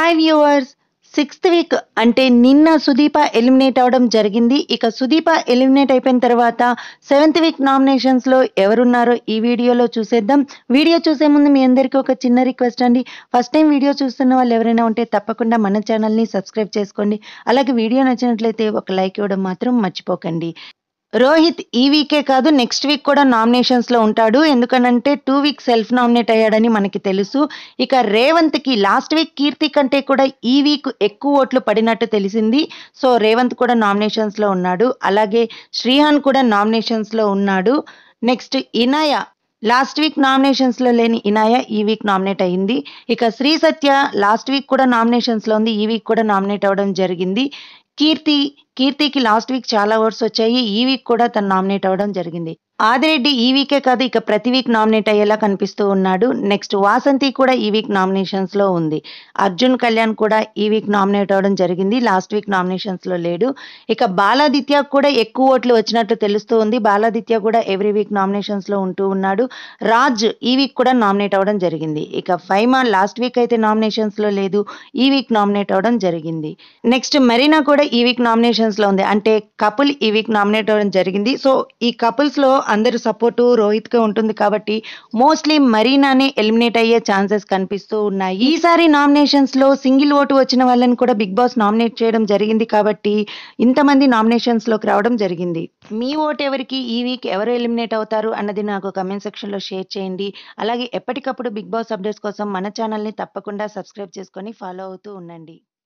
hi viewers sixth week అంటే నిన్న సుదీప eliminate అవడం జరిగింది ఇక సుదీప ఎలిమినేట్ అయిపోయిన తర్వాత సెవెంత్ వీక్ నామినేషన్స్లో ఎవరున్నారో ఈ వీడియోలో చూసేద్దాం వీడియో చూసే ముందు మీ అందరికీ ఒక చిన్న రిక్వెస్ట్ అండి ఫస్ట్ టైం వీడియో చూస్తున్న వాళ్ళు ఎవరైనా ఉంటే తప్పకుండా మన ఛానల్ని సబ్స్క్రైబ్ చేసుకోండి అలాగే వీడియో నచ్చినట్లయితే ఒక లైక్ ఇవ్వడం మాత్రం మర్చిపోకండి రోహిత్ ఈ వీకే కాదు నెక్స్ట్ వీక్ కూడా నామినేషన్స్లో ఉంటాడు ఎందుకనంటే టూ వీక్ సెల్ఫ్ నామినేట్ అయ్యాడని మనకి తెలుసు ఇక రేవంత్కి లాస్ట్ వీక్ కీర్తి కంటే కూడా ఈ వీక్ ఎక్కువ ఓట్లు పడినట్టు తెలిసింది సో రేవంత్ కూడా నామినేషన్స్లో ఉన్నాడు అలాగే శ్రీహాన్ కూడా నామినేషన్స్లో ఉన్నాడు నెక్స్ట్ ఇనాయ లాస్ట్ వీక్ నామినేషన్స్లో లేని ఇనాయ ఈ వీక్ నామినేట్ అయింది ఇక శ్రీ సత్య లాస్ట్ వీక్ కూడా నామినేషన్స్లో ఉంది ఈ వీక్ కూడా నామినేట్ అవ్వడం జరిగింది కీర్తి కీర్తికి లాస్ట్ వీక్ చాలా ఓట్స్ వచ్చాయి ఈ వీక్ కూడా తను నామినేట్ అవ్వడం జరిగింది ఆదిరెడ్డి ఈ వీకే కాదు ఇక ప్రతి వీక్ నామినేట్ అయ్యేలా కనిపిస్తూ ఉన్నాడు నెక్స్ట్ వాసంతి కూడా ఈ వీక్ నామినేషన్స్ లో ఉంది అర్జున్ కళ్యాణ్ కూడా ఈ వీక్ నామినేట్ అవ్వడం జరిగింది లాస్ట్ వీక్ నామినేషన్స్ లో లేడు ఇక బాలాదిత్య కూడా ఎక్కువ ఓట్లు వచ్చినట్టు తెలుస్తూ ఉంది బాలాదిత్య కూడా ఎవ్రీ వీక్ నామినేషన్స్ లో ఉంటూ ఉన్నాడు రాజ్ ఈ వీక్ కూడా నామినేట్ అవ్వడం జరిగింది ఇక ఫైమా లాస్ట్ వీక్ అయితే నామినేషన్స్ లో లేదు ఈ వీక్ నామినేట్ అవ్వడం జరిగింది నెక్స్ట్ మరీనా కూడా ఈ వీక్ నామినేషన్స్ లో ఉంది అంటే కపుల్ ఈ వీక్ నామినేట్ అవ్వడం జరిగింది సో ఈ కపుల్స్ లో అందరు సపోర్టు రోహిత్ కే ఉంటుంది కాబట్టి మోస్ట్లీ మరీనానే ఎలిమినేట్ అయ్యే ఛాన్సెస్ కనిపిస్తూ ఉన్నాయి ఈసారి నామినేషన్స్ లో సింగిల్ ఓటు వచ్చిన వాళ్ళని కూడా బిగ్ బాస్ నామినేట్ చేయడం జరిగింది కాబట్టి ఇంతమంది నామినేషన్స్ లోకి రావడం జరిగింది మీ ఓటు ఎవరికి ఈ వీక్ ఎవరు ఎలిమినేట్ అవుతారు అన్నది నాకు కమెంట్ సెక్షన్ లో షేర్ చేయండి అలాగే ఎప్పటికప్పుడు బిగ్ బాస్ అప్డేట్స్ కోసం మన ఛానల్ని తప్పకుండా సబ్స్క్రైబ్ చేసుకొని ఫాలో అవుతూ ఉండండి